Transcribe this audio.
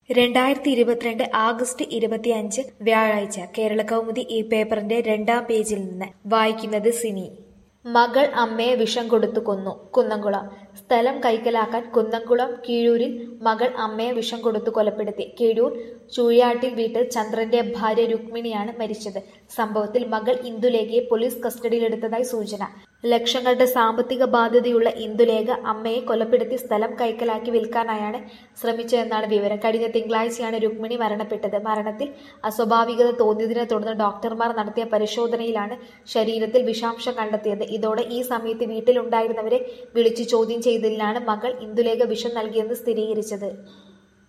രണ്ടായിരത്തി ഇരുപത്തിരണ്ട് ആഗസ്റ്റ് ഇരുപത്തിയഞ്ച് വ്യാഴാഴ്ച കേരളകൗമുദി ഈ പേപ്പറിന്റെ രണ്ടാം പേജിൽ നിന്ന് വായിക്കുന്നത് സിനി മകൾ അമ്മയെ വിഷം കൊടുത്തു കൊന്നു കുന്നംകുളം സ്ഥലം കൈക്കലാക്കാൻ കുന്നംകുളം കീഴൂരിൽ മകൾ അമ്മയെ വിഷം കൊടുത്തു കൊലപ്പെടുത്തി കീഴൂർ ചൂഴിയാട്ടിൽ വീട്ടിൽ ചന്ദ്രന്റെ ഭാര്യ രുക്മിണിയാണ് മരിച്ചത് സംഭവത്തിൽ മകൾ ഇന്ദുലേഖയെ പോലീസ് കസ്റ്റഡിയിലെടുത്തതായി സൂചന ലക്ഷങ്ങളുടെ സാമ്പത്തിക ബാധ്യതയുള്ള ഇന്ദുലേഖ അമ്മയെ കൊലപ്പെടുത്തി സ്ഥലം കൈക്കലാക്കി വിൽക്കാനായാണ് ശ്രമിച്ചതെന്നാണ് വിവരം കഴിഞ്ഞ തിങ്കളാഴ്ചയാണ് രുക്മിണി മരണപ്പെട്ടത് മരണത്തിൽ അസ്വാഭാവികത തോന്നിയതിനെ തുടർന്ന് ഡോക്ടർമാർ നടത്തിയ പരിശോധനയിലാണ് ശരീരത്തിൽ വിഷാംശം കണ്ടെത്തിയത് ഇതോടെ ഈ സമയത്ത് വീട്ടിലുണ്ടായിരുന്നവരെ വിളിച്ചു ചോദ്യം ചെയ്തതിലാണ് മകൾ ഇന്ദുലേഖ വിഷം നൽകിയെന്ന് സ്ഥിരീകരിച്ചത്